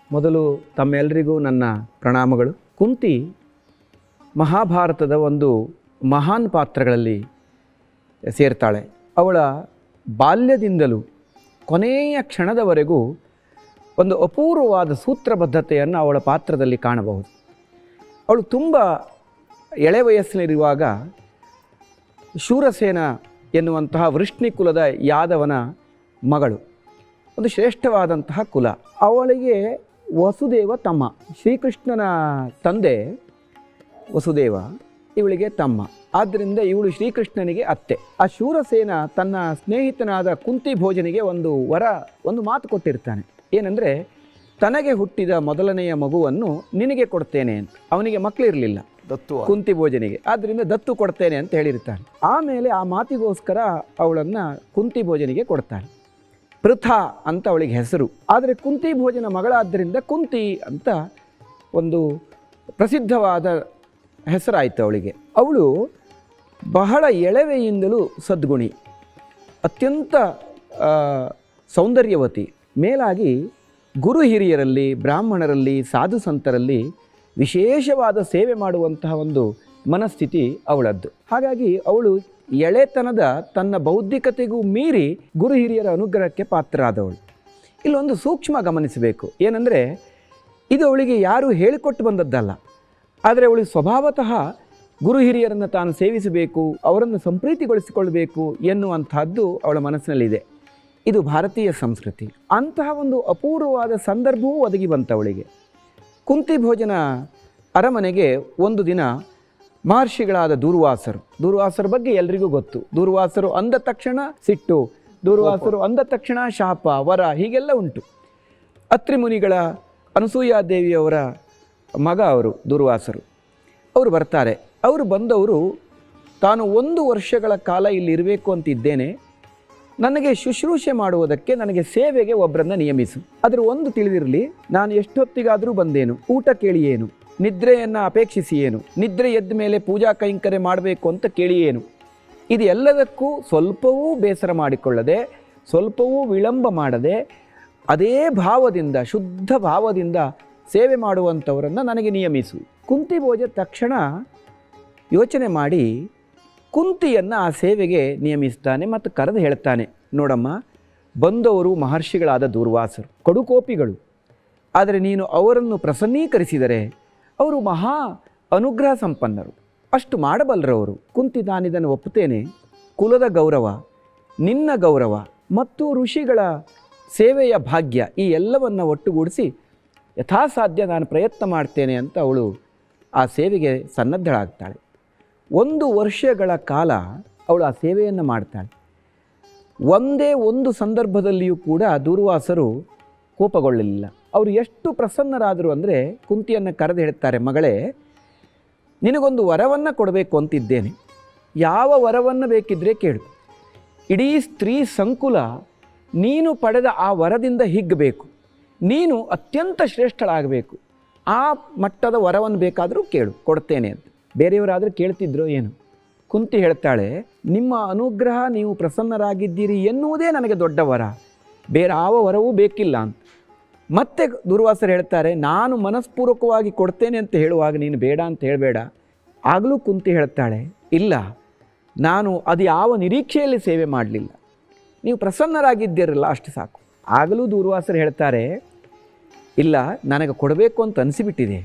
ಮೊದಲು ತಮ್ಮೆಲ್ಲರಿಗೂ ನನ್ನ ಪ್ರಣಾಮಗಳು ಕುಂತಿ ಮಹಾಭಾರತದ ಒಂದು ಮಹಾನ್ ಪಾತ್ರಗಳಲ್ಲಿ ಸೇರ್ತಾಳೆ ಅವಳ ಬಾಲ್ಯದಿಂದಲೂ ಕೊನೆಯ ಕ್ಷಣದವರೆಗೂ ಒಂದು ಅಪೂರ್ವವಾದ ಸೂತ್ರಬದ್ಧತೆಯನ್ನು ಅವಳ ಪಾತ್ರದಲ್ಲಿ ಕಾಣಬಹುದು ಅವಳು ತುಂಬ ಎಳೆ ವಯಸ್ಸಿನಲ್ಲಿರುವಾಗ ಶೂರಸೇನ ಎನ್ನುವಂತಹ ವೃಷ್ಣಿ ಕುಲದ ಯಾದವನ ಮಗಳು ಒಂದು ಶ್ರೇಷ್ಠವಾದಂತಹ ಕುಲ ಅವಳಿಗೆ ವಸುದೇವ ತಮ್ಮ ಶ್ರೀಕೃಷ್ಣನ ತಂದೆ ವಸುದೇವ ಇವಳಿಗೆ ತಮ್ಮ ಆದ್ದರಿಂದ ಇವಳು ಶ್ರೀಕೃಷ್ಣನಿಗೆ ಅತ್ತೆ ಆ ಶೂರಸೇನ ತನ್ನ ಸ್ನೇಹಿತನಾದ ಕುಂತಿ ಭೋಜನಿಗೆ ಒಂದು ವರ ಒಂದು ಮಾತು ಕೊಟ್ಟಿರ್ತಾನೆ ಏನಂದರೆ ತನಗೆ ಹುಟ್ಟಿದ ಮೊದಲನೆಯ ಮಗುವನ್ನು ನಿನಗೆ ಕೊಡ್ತೇನೆ ಅಂತ ಅವನಿಗೆ ಮಕ್ಕಳಿರಲಿಲ್ಲ ದತ್ತು ಕುಂತಿ ಭೋಜನಿಗೆ ಆದ್ದರಿಂದ ದತ್ತು ಕೊಡ್ತೇನೆ ಅಂತ ಹೇಳಿರ್ತಾನೆ ಆಮೇಲೆ ಆ ಮಾತಿಗೋಸ್ಕರ ಅವಳನ್ನು ಕುಂತಿ ಭೋಜನಿಗೆ ಕೊಡ್ತಾನೆ ಪೃಥಾ ಅಂತ ಅವಳಿಗೆ ಹೆಸರು ಆದರೆ ಕುಂತಿ ಭೋಜನ ಮಗಳಾದ್ದರಿಂದ ಕುಂತಿ ಅಂತ ಒಂದು ಪ್ರಸಿದ್ಧವಾದ ಹೆಸರಾಯಿತು ಅವಳಿಗೆ ಅವಳು ಬಹಳ ಎಳವೆಯಿಂದಲೂ ಸದ್ಗುಣಿ ಅತ್ಯಂತ ಆ, ಸೌಂದರ್ಯವತಿ ಮೇಲಾಗಿ ಗುರು ಹಿರಿಯರಲ್ಲಿ ಬ್ರಾಹ್ಮಣರಲ್ಲಿ ಸಾಧು ಸಂತರಲ್ಲಿ ವಿಶೇಷವಾದ ಸೇವೆ ಮಾಡುವಂತಹ ಒಂದು ಮನಸ್ಥಿತಿ ಅವಳದ್ದು ಹಾಗಾಗಿ ಅವಳು ಎಳೆತನದ ತನ್ನ ಬೌದ್ಧಿಕತೆಗೂ ಮೀರಿ ಗುರು ಹಿರಿಯರ ಅನುಗ್ರಹಕ್ಕೆ ಪಾತ್ರರಾದವಳು ಇಲ್ಲೊಂದು ಸೂಕ್ಷ್ಮ ಗಮನಿಸಬೇಕು ಏನಂದರೆ ಇದು ಅವಳಿಗೆ ಯಾರೂ ಹೇಳಿಕೊಟ್ಟು ಬಂದದ್ದಲ್ಲ ಆದರೆ ಅವಳಿಗೆ ಸ್ವಭಾವತಃ ಗುರು ಹಿರಿಯರನ್ನು ತಾನು ಸೇವಿಸಬೇಕು ಅವರನ್ನು ಸಂಪ್ರೀತಿಗೊಳಿಸಿಕೊಳ್ಬೇಕು ಎನ್ನುವಂತಹದ್ದು ಅವಳ ಮನಸ್ಸಿನಲ್ಲಿದೆ ಇದು ಭಾರತೀಯ ಸಂಸ್ಕೃತಿ ಅಂತಹ ಒಂದು ಅಪೂರ್ವವಾದ ಸಂದರ್ಭವೂ ಒದಗಿ ಬಂತವಳಿಗೆ ಕುಂತಿ ಭೋಜನ ಅರಮನೆಗೆ ಒಂದು ದಿನ ಮಹರ್ಷಿಗಳಾದ ದೂರ್ವಾಸರು ದೂರ್ವಾಸರ ಬಗ್ಗೆ ಎಲ್ರಿಗೂ ಗೊತ್ತು ದೂರ್ವಾಸರು ಅಂದ ತಕ್ಷಣ ಸಿಟ್ಟು ದೂರ್ವಾಸರು ಅಂದ ತಕ್ಷಣ ಶಾಪ ವರ ಹೀಗೆಲ್ಲ ಉಂಟು ಅತ್ರಿ ಮುನಿಗಳ ಅನಸೂಯಾದೇವಿಯವರ ಮಗ ಅವರು ದೂರ್ವಾಸರು ಅವರು ಬರ್ತಾರೆ ಅವರು ಬಂದವರು ತಾನು ಒಂದು ವರ್ಷಗಳ ಕಾಲ ಇಲ್ಲಿ ಇರಬೇಕು ಅಂತಿದ್ದೇನೆ ನನಗೆ ಶುಶ್ರೂಷೆ ಮಾಡುವುದಕ್ಕೆ ನನಗೆ ಸೇವೆಗೆ ಒಬ್ಬರನ್ನ ನಿಯಮಿಸು ಅದರ ಒಂದು ತಿಳಿದಿರಲಿ ನಾನು ಎಷ್ಟೊತ್ತಿಗಾದರೂ ಬಂದೇನು ಊಟ ಕೇಳಿ ಏನು ನಿದ್ರೆಯನ್ನು ಅಪೇಕ್ಷಿಸಿ ಏನು ನಿದ್ರೆ ಎದ್ದ ಮೇಲೆ ಪೂಜಾ ಕೈಂಕರ್ಯ ಮಾಡಬೇಕು ಅಂತ ಕೇಳಿ ಏನು ಇದು ಎಲ್ಲದಕ್ಕೂ ಸ್ವಲ್ಪವೂ ಬೇಸರ ಮಾಡಿಕೊಳ್ಳದೆ ಸ್ವಲ್ಪವೂ ವಿಳಂಬ ಮಾಡದೆ ಅದೇ ಭಾವದಿಂದ ಶುದ್ಧ ಭಾವದಿಂದ ಸೇವೆ ಮಾಡುವಂಥವರನ್ನು ನನಗೆ ನಿಯಮಿಸು ಕುಂತಿ ಭೋಜ ತಕ್ಷಣ ಯೋಚನೆ ಮಾಡಿ ಕುಂತಿಯನ್ನು ಆ ಸೇವೆಗೆ ನಿಯಮಿಸ್ತಾನೆ ಮತ್ತು ಕರೆದು ಹೇಳ್ತಾನೆ ನೋಡಮ್ಮ ಬಂದವರು ಮಹರ್ಷಿಗಳಾದ ದೂರ್ವಾಸರು ಕಡುಕೋಪಿಗಳು ಆದರೆ ನೀನು ಅವರನ್ನು ಪ್ರಸನ್ನೀಕರಿಸಿದರೆ ಅವರು ಮಹಾ ಅನುಗ್ರಹ ಸಂಪನ್ನರು ಅಷ್ಟು ಮಾಡಬಲ್ಲರವರು ಕುಂತಿ ನಾನಿದನ್ನು ಒಪ್ಪುತ್ತೇನೆ ಕುಲದ ಗೌರವ ನಿನ್ನ ಗೌರವ ಮತ್ತು ಋಷಿಗಳ ಸೇವೆಯ ಭಾಗ್ಯ ಈ ಎಲ್ಲವನ್ನು ಒಟ್ಟುಗೂಡಿಸಿ ಯಥಾಸಾಧ್ಯ ನಾನು ಪ್ರಯತ್ನ ಮಾಡ್ತೇನೆ ಅಂತ ಅವಳು ಆ ಸೇವೆಗೆ ಸನ್ನದ್ಧಳಾಗ್ತಾಳೆ ಒಂದು ವರ್ಷಗಳ ಕಾಲ ಅವಳು ಆ ಸೇವೆಯನ್ನು ಮಾಡ್ತಾಳೆ ಒಂದೇ ಒಂದು ಸಂದರ್ಭದಲ್ಲಿಯೂ ಕೂಡ ದೂರ್ವಾಸರು ಕೋಪಗೊಳ್ಳಲಿಲ್ಲ ಅವರು ಎಷ್ಟು ಪ್ರಸನ್ನರಾದರು ಅಂದರೆ ಕುಂತಿಯನ್ನು ಕರೆದು ಹೇಳ್ತಾರೆ ಮಗಳೇ ನಿನಗೊಂದು ವರವನ್ನು ಕೊಡಬೇಕು ಅಂತಿದ್ದೇನೆ ಯಾವ ವರವನ್ನು ಬೇಕಿದ್ದರೆ ಕೇಳು ಇಡೀ ಸ್ತ್ರೀ ಸಂಕುಲ ನೀನು ಪಡೆದ ಆ ವರದಿಂದ ಹಿಗ್ಗಬೇಕು ನೀನು ಅತ್ಯಂತ ಶ್ರೇಷ್ಠಳಾಗಬೇಕು ಆ ಮಟ್ಟದ ವರವನ್ನು ಬೇಕಾದರೂ ಕೇಳು ಕೊಡ್ತೇನೆ ಅಂತ ಬೇರೆಯವರಾದರೂ ಕೇಳ್ತಿದ್ರೋ ಏನು ಕುಂತಿ ಹೇಳ್ತಾಳೆ ನಿಮ್ಮ ಅನುಗ್ರಹ ನೀವು ಪ್ರಸನ್ನರಾಗಿದ್ದೀರಿ ಎನ್ನುವುದೇ ನನಗೆ ದೊಡ್ಡ ವರ ಬೇರೆ ಯಾವ ವರವೂ ಬೇಕಿಲ್ಲ ಅಂತ ಮತ್ತೆ ದುರ್ವಾಸರು ಹೇಳ್ತಾರೆ ನಾನು ಮನಸ್ಪೂರ್ವಕವಾಗಿ ಕೊಡ್ತೇನೆ ಅಂತ ಹೇಳುವಾಗ ನೀನು ಬೇಡ ಅಂತ ಹೇಳಬೇಡ ಆಗಲೂ ಕುಂತಿ ಹೇಳ್ತಾಳೆ ಇಲ್ಲ ನಾನು ಅದು ಯಾವ ನಿರೀಕ್ಷೆಯಲ್ಲಿ ಸೇವೆ ಮಾಡಲಿಲ್ಲ ನೀವು ಪ್ರಸನ್ನರಾಗಿದ್ದೀರಲ್ಲ ಅಷ್ಟು ಸಾಕು ಆಗಲೂ ದೂರ್ವಾಸರು ಹೇಳ್ತಾರೆ ಇಲ್ಲ ನನಗೆ ಕೊಡಬೇಕು ಅಂತ ಅನಿಸಿಬಿಟ್ಟಿದೆ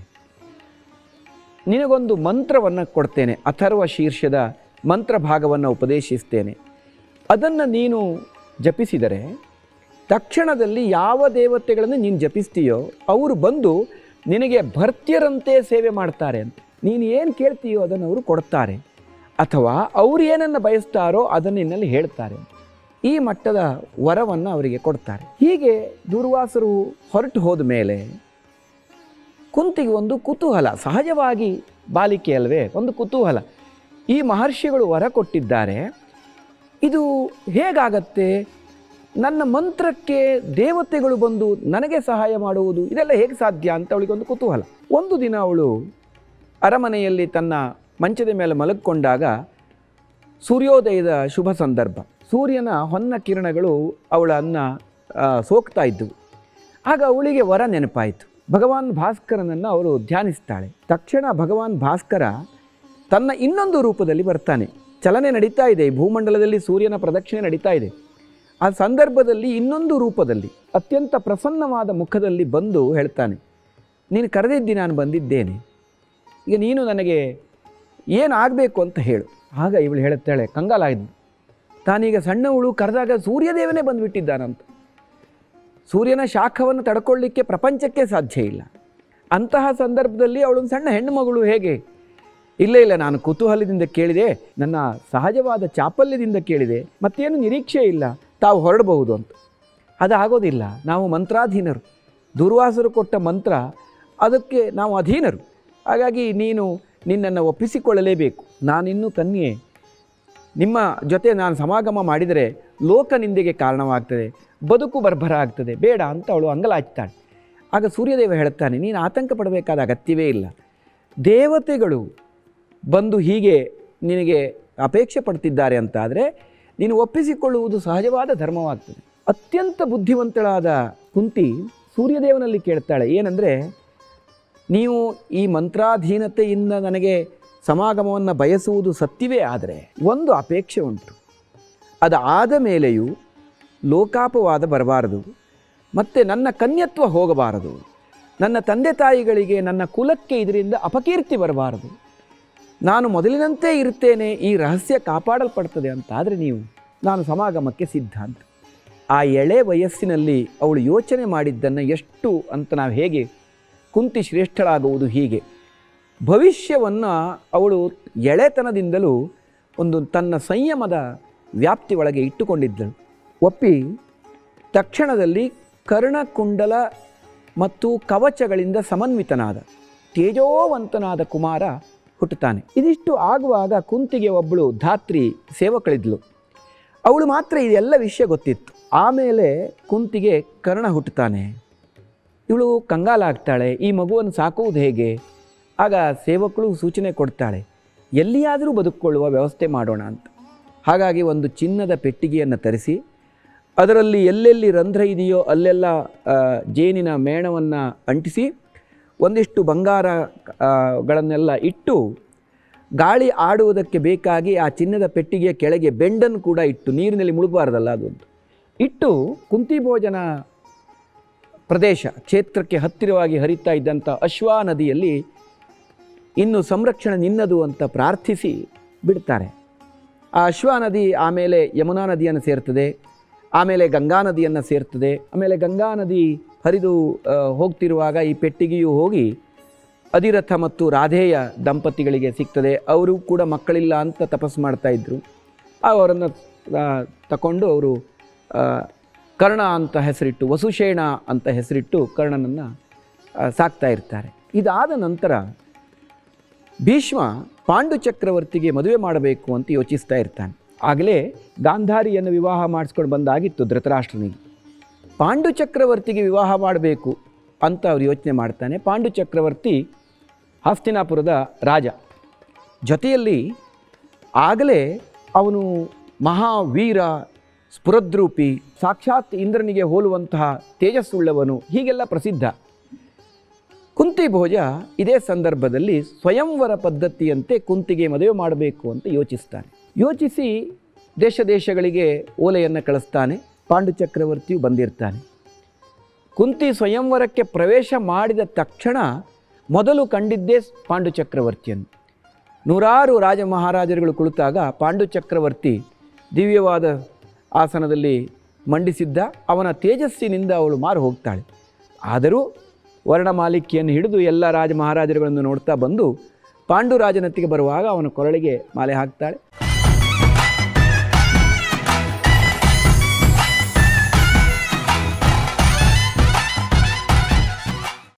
ನಿನಗೊಂದು ಮಂತ್ರವನ್ನು ಕೊಡ್ತೇನೆ ಅಥರ್ವ ಶೀರ್ಷದ ಮಂತ್ರ ಭಾಗವನ್ನು ಉಪದೇಶಿಸ್ತೇನೆ ಅದನ್ನು ನೀನು ಜಪಿಸಿದರೆ ತಕ್ಷಣದಲ್ಲಿ ಯಾವ ದೇವತೆಗಳನ್ನು ನೀನು ಜಪಿಸ್ತೀಯೋ ಅವರು ಬಂದು ನಿನಗೆ ಭರ್ತ್ಯರಂತೆ ಸೇವೆ ಮಾಡ್ತಾರೆ ಅಂತ ನೀನು ಏನು ಕೇಳ್ತೀಯೋ ಅದನ್ನು ಅವರು ಕೊಡ್ತಾರೆ ಅಥವಾ ಅವರು ಏನನ್ನು ಬಯಸ್ತಾರೋ ಅದನ್ನು ನಿನ್ನಲ್ಲಿ ಹೇಳ್ತಾರೆ ಈ ಮಟ್ಟದ ವರವನ್ನು ಅವರಿಗೆ ಕೊಡ್ತಾರೆ ಹೀಗೆ ದೂರ್ವಾಸರು ಹೊರಟು ಹೋದ ಮೇಲೆ ಕುಂತಿಗೆ ಒಂದು ಕುತೂಹಲ ಸಹಜವಾಗಿ ಬಾಲಿಕೆ ಅಲ್ವೇ ಒಂದು ಕುತೂಹಲ ಈ ಮಹರ್ಷಿಗಳು ವರ ಕೊಟ್ಟಿದ್ದಾರೆ ಇದು ಹೇಗಾಗತ್ತೆ ನನ್ನ ಮಂತ್ರಕ್ಕೆ ದೇವತೆಗಳು ಬಂದು ನನಗೆ ಸಹಾಯ ಮಾಡುವುದು ಇದೆಲ್ಲ ಹೇಗೆ ಸಾಧ್ಯ ಅಂತ ಅವಳಿಗೊಂದು ಕುತೂಹಲ ಒಂದು ದಿನ ಅವಳು ಅರಮನೆಯಲ್ಲಿ ತನ್ನ ಮಂಚದ ಮೇಲೆ ಮಲಗಿಕೊಂಡಾಗ ಸೂರ್ಯೋದಯದ ಶುಭ ಸಂದರ್ಭ ಸೂರ್ಯನ ಹೊನ್ನ ಕಿರಣಗಳು ಅವಳನ್ನು ಸೋಕ್ತಾ ಇದ್ದವು ಆಗ ಅವಳಿಗೆ ವರ ನೆನಪಾಯಿತು ಭಗವಾನ್ ಭಾಸ್ಕರನನ್ನು ಅವರು ಧ್ಯಾನಿಸ್ತಾಳೆ ತಕ್ಷಣ ಭಗವಾನ್ ಭಾಸ್ಕರ ತನ್ನ ಇನ್ನೊಂದು ರೂಪದಲ್ಲಿ ಬರ್ತಾನೆ ಚಲನೆ ನಡೀತಾ ಇದೆ ಈ ಭೂಮಂಡಲದಲ್ಲಿ ಸೂರ್ಯನ ಪ್ರದಕ್ಷಿಣೆ ನಡೀತಾ ಇದೆ ಆ ಸಂದರ್ಭದಲ್ಲಿ ಇನ್ನೊಂದು ರೂಪದಲ್ಲಿ ಅತ್ಯಂತ ಪ್ರಸನ್ನವಾದ ಮುಖದಲ್ಲಿ ಬಂದು ಹೇಳ್ತಾನೆ ನೀನು ಕರೆದಿದ್ದಿ ನಾನು ಬಂದಿದ್ದೇನೆ ಈಗ ನೀನು ನನಗೆ ಏನಾಗಬೇಕು ಅಂತ ಹೇಳು ಆಗ ಇವಳು ಹೇಳುತ್ತಾಳೆ ಕಂಗಾಲಾಯಿದ್ದು ತಾನೀಗ ಸಣ್ಣವಳು ಕರೆದಾಗ ಸೂರ್ಯದೇವನೇ ಬಂದುಬಿಟ್ಟಿದ್ದಾನಂತ ಸೂರ್ಯನ ಶಾಖವನ್ನು ತಡ್ಕೊಳ್ಳಿಕ್ಕೆ ಪ್ರಪಂಚಕ್ಕೆ ಸಾಧ್ಯ ಇಲ್ಲ ಅಂತಹ ಸಂದರ್ಭದಲ್ಲಿ ಅವಳೊಂದು ಸಣ್ಣ ಹೆಣ್ಣು ಮಗಳು ಹೇಗೆ ಇಲ್ಲ ಇಲ್ಲ ನಾನು ಕುತೂಹಲದಿಂದ ಕೇಳಿದೆ ನನ್ನ ಸಹಜವಾದ ಚಾಪಲ್ಯದಿಂದ ಕೇಳಿದೆ ಮತ್ತೇನು ನಿರೀಕ್ಷೆ ಇಲ್ಲ ತಾವು ಹೊರಡಬಹುದು ಅಂತ ಅದು ಆಗೋದಿಲ್ಲ ನಾವು ಮಂತ್ರಾಧೀನರು ದುರ್ವಾಸರು ಕೊಟ್ಟ ಮಂತ್ರ ಅದಕ್ಕೆ ನಾವು ಅಧೀನರು ಹಾಗಾಗಿ ನೀನು ನಿನ್ನನ್ನು ಒಪ್ಪಿಸಿಕೊಳ್ಳಲೇಬೇಕು ನಾನಿನ್ನೂ ಕನ್ಯೆ ನಿಮ್ಮ ಜೊತೆ ನಾನು ಸಮಾಗಮ ಮಾಡಿದರೆ ಲೋಕ ನಿಂದೆಗೆ ಕಾರಣವಾಗ್ತದೆ ಬದುಕು ಬರ್ಭರ ಆಗ್ತದೆ ಬೇಡ ಅಂತ ಅವಳು ಅಂಗಲಾಚ್ತಾಳೆ ಆಗ ಸೂರ್ಯದೇವ ಹೇಳುತ್ತಾನೆ ನೀನು ಆತಂಕ ಪಡಬೇಕಾದ ಅಗತ್ಯವೇ ಇಲ್ಲ ದೇವತೆಗಳು ಬಂದು ಹೀಗೆ ನಿನಗೆ ಅಪೇಕ್ಷೆ ಪಡ್ತಿದ್ದಾರೆ ಅಂತಾದರೆ ನೀನು ಒಪ್ಪಿಸಿಕೊಳ್ಳುವುದು ಸಹಜವಾದ ಧರ್ಮವಾಗ್ತದೆ ಅತ್ಯಂತ ಬುದ್ಧಿವಂತಳಾದ ಕುಂತಿ ಸೂರ್ಯದೇವನಲ್ಲಿ ಕೇಳ್ತಾಳೆ ಏನಂದರೆ ನೀವು ಈ ಮಂತ್ರಾಧೀನತೆಯಿಂದ ನನಗೆ ಸಮಾಗಮವನ್ನು ಬಯಸುವುದು ಸತ್ಯವೇ ಆದರೆ ಒಂದು ಅಪೇಕ್ಷೆ ಉಂಟು ಅದಾದ ಮೇಲೆಯೂ ಲೋಕಾಪವಾದ ಬರಬಾರದು ಮತ್ತು ನನ್ನ ಕನ್ಯತ್ವ ಹೋಗಬಾರದು ನನ್ನ ತಂದೆ ತಾಯಿಗಳಿಗೆ ನನ್ನ ಕುಲಕ್ಕೆ ಇದರಿಂದ ಅಪಕೀರ್ತಿ ಬರಬಾರದು ನಾನು ಮೊದಲಿನಂತೆ ಇರುತ್ತೇನೆ ಈ ರಹಸ್ಯ ಕಾಪಾಡಲ್ಪಡ್ತದೆ ಅಂತಾದರೆ ನೀವು ನಾನು ಸಮಾಗಮಕ್ಕೆ ಸಿದ್ಧ ಅಂತ ಆ ಎಳೆ ವಯಸ್ಸಿನಲ್ಲಿ ಅವಳು ಯೋಚನೆ ಮಾಡಿದ್ದನ್ನು ಎಷ್ಟು ಅಂತ ನಾವು ಹೇಗೆ ಕುಂತಿ ಶ್ರೇಷ್ಠಳಾಗುವುದು ಹೀಗೆ ಭವಿಷ್ಯವನ್ನು ಅವಳು ಎಳೆತನದಿಂದಲೂ ಒಂದು ತನ್ನ ಸಂಯಮದ ವ್ಯಾಪ್ತಿ ಒಳಗೆ ಇಟ್ಟುಕೊಂಡಿದ್ದಳು ಒಪ್ಪಿ ತಕ್ಷಣದಲ್ಲಿ ಕರ್ಣಕುಂಡಲ ಮತ್ತು ಕವಚಗಳಿಂದ ಸಮನ್ವಿತನಾದ ತೇಜೋವಂತನಾದ ಕುಮಾರ ಹುಟ್ಟುತ್ತಾನೆ ಇದಿಷ್ಟು ಆಗುವಾಗ ಕುಂತಿಗೆ ಒಬ್ಬಳು ಧಾತ್ರಿ ಸೇವಕಳಿದ್ಲು ಅವಳು ಮಾತ್ರ ಇದೆಲ್ಲ ವಿಷಯ ಗೊತ್ತಿತ್ತು ಆಮೇಲೆ ಕುಂತಿಗೆ ಕರ್ಣ ಹುಟ್ಟುತ್ತಾನೆ ಇವಳು ಕಂಗಾಲಾಗ್ತಾಳೆ ಈ ಮಗುವನ್ನು ಸಾಕುವುದು ಹೇಗೆ ಆಗ ಸೇವಕಳು ಸೂಚನೆ ಕೊಡ್ತಾಳೆ ಎಲ್ಲಿಯಾದರೂ ಬದುಕೊಳ್ಳುವ ವ್ಯವಸ್ಥೆ ಮಾಡೋಣ ಅಂತ ಹಾಗಾಗಿ ಒಂದು ಚಿನ್ನದ ಪೆಟ್ಟಿಗೆಯನ್ನು ತರಿಸಿ ಅದರಲ್ಲಿ ಎಲ್ಲೆಲ್ಲಿ ರಂಧ್ರ ಇದೆಯೋ ಅಲ್ಲೆಲ್ಲ ಆ, ಜೇನಿನ ಮೇಣವನ್ನು ಅಂಟಿಸಿ ಒಂದಿಷ್ಟು ಬಂಗಾರ ಆ, ಗಳನ್ನೆಲ್ಲ ಇಟ್ಟು ಗಾಳಿ ಆಡುವುದಕ್ಕೆ ಬೇಕಾಗಿ ಆ ಚಿನ್ನದ ಪೆಟ್ಟಿಗೆಯ ಕೆಳಗೆ ಬೆಂಡನ್ನು ಕೂಡ ಇಟ್ಟು ನೀರಿನಲ್ಲಿ ಮುಳುಗಬಾರ್ದಲ್ಲ ಅದೊಂದು ಇಟ್ಟು ಕುಂತಿ ಭೋಜನ ಪ್ರದೇಶ ಕ್ಷೇತ್ರಕ್ಕೆ ಹತ್ತಿರವಾಗಿ ಹರಿತಾ ಇದ್ದಂಥ ಅಶ್ವಾ ನದಿಯಲ್ಲಿ ಇನ್ನು ಸಂರಕ್ಷಣೆ ನಿನ್ನದು ಅಂತ ಪ್ರಾರ್ಥಿಸಿ ಬಿಡ್ತಾರೆ ಆ ಅಶ್ವಾ ನದಿ ಆಮೇಲೆ ಯಮುನಾ ನದಿಯನ್ನು ಸೇರ್ತದೆ ಆಮೇಲೆ ಗಂಗಾ ನದಿಯನ್ನು ಸೇರ್ತದೆ ಆಮೇಲೆ ಗಂಗಾ ನದಿ ಹರಿದು ಆ, ಹೋಗ್ತಿರುವಾಗ ಈ ಪೆಟ್ಟಿಗೆಯು ಹೋಗಿ ಅಧಿರಥ ಮತ್ತು ರಾಧೇಯ ದಂಪತಿಗಳಿಗೆ ಸಿಗ್ತದೆ ಅವರು ಕೂಡ ಮಕ್ಕಳಿಲ್ಲ ಅಂತ ತಪಸ್ಸು ಮಾಡ್ತಾ ಇದ್ದರು ಅವರನ್ನು ಆ, ತಕೊಂಡು ಅವರು ಆ, ಕರ್ಣ ಅಂತ ಹೆಸರಿಟ್ಟು ವಸುಶೇಣ ಅಂತ ಹೆಸರಿಟ್ಟು ಕರ್ಣನನ್ನು ಆ, ಸಾಕ್ತಾ ಇರ್ತಾರೆ ಇದಾದ ನಂತರ ಭೀಷ್ಮ ಪಾಂಡು ಚಕ್ರವರ್ತಿಗೆ ಮದುವೆ ಮಾಡಬೇಕು ಅಂತ ಯೋಚಿಸ್ತಾ ಇರ್ತಾನೆ ಆಗಲೇ ಗಾಂಧಾರಿಯನ್ನು ವಿವಾಹ ಮಾಡಿಸ್ಕೊಂಡು ಬಂದಾಗಿತ್ತು ಧೃತರಾಷ್ಟ್ರನಿಗೆ ಪಾಂಡು ಚಕ್ರವರ್ತಿಗೆ ವಿವಾಹ ಮಾಡಬೇಕು ಅಂತ ಅವ್ರು ಯೋಚನೆ ಮಾಡ್ತಾನೆ ಪಾಂಡು ಚಕ್ರವರ್ತಿ ಹಸ್ತಿನಾಪುರದ ರಾಜ ಜೊತೆಯಲ್ಲಿ ಆಗಲೇ ಅವನು ಮಹಾವೀರ ಸ್ಫುರದ್ರೂಪಿ ಸಾಕ್ಷಾತ್ ಇಂದ್ರನಿಗೆ ಹೋಲುವಂತಹ ತೇಜಸ್ಸುಳ್ಳವನು ಹೀಗೆಲ್ಲ ಪ್ರಸಿದ್ಧ ಕುಂತಿ ಭೋಜ ಇದೇ ಸಂದರ್ಭದಲ್ಲಿ ಸ್ವಯಂವರ ಪದ್ಧತಿಯಂತೆ ಕುಂತಿಗೆ ಮದುವೆ ಮಾಡಬೇಕು ಅಂತ ಯೋಚಿಸ್ತಾನೆ ಯೋಚಿಸಿ ದೇಶ ದೇಶಗಳಿಗೆ ಓಲೆಯನ್ನು ಕಳಿಸ್ತಾನೆ ಪಾಂಡು ಚಕ್ರವರ್ತಿಯು ಬಂದಿರ್ತಾನೆ ಕುಂತಿ ಸ್ವಯಂವರಕ್ಕೆ ಪ್ರವೇಶ ಮಾಡಿದ ತಕ್ಷಣ ಮೊದಲು ಕಂಡಿದ್ದೇ ಪಾಂಡು ಚಕ್ರವರ್ತಿಯನ್ನು ನೂರಾರು ರಾಜ ಮಹಾರಾಜರುಗಳು ಕುಳಿತಾಗ ಪಾಂಡು ಚಕ್ರವರ್ತಿ ದಿವ್ಯವಾದ ಆಸನದಲ್ಲಿ ಮಂಡಿಸಿದ್ದ ಅವನ ತೇಜಸ್ಸಿನಿಂದ ಅವಳು ಮಾರು ಹೋಗ್ತಾಳೆ ಆದರೂ ವರ್ಣಮಾಲಿಕೆಯನ್ನು ಹಿಡಿದು ಎಲ್ಲ ರಾಜ ಮಹಾರಾಜರುಗಳನ್ನು ನೋಡ್ತಾ ಬಂದು ಪಾಂಡುರಾಜನತ್ತಿಗೆ ಬರುವಾಗ ಅವನ ಕೊರಳಿಗೆ ಮಾಲೆ ಹಾಕ್ತಾಳೆ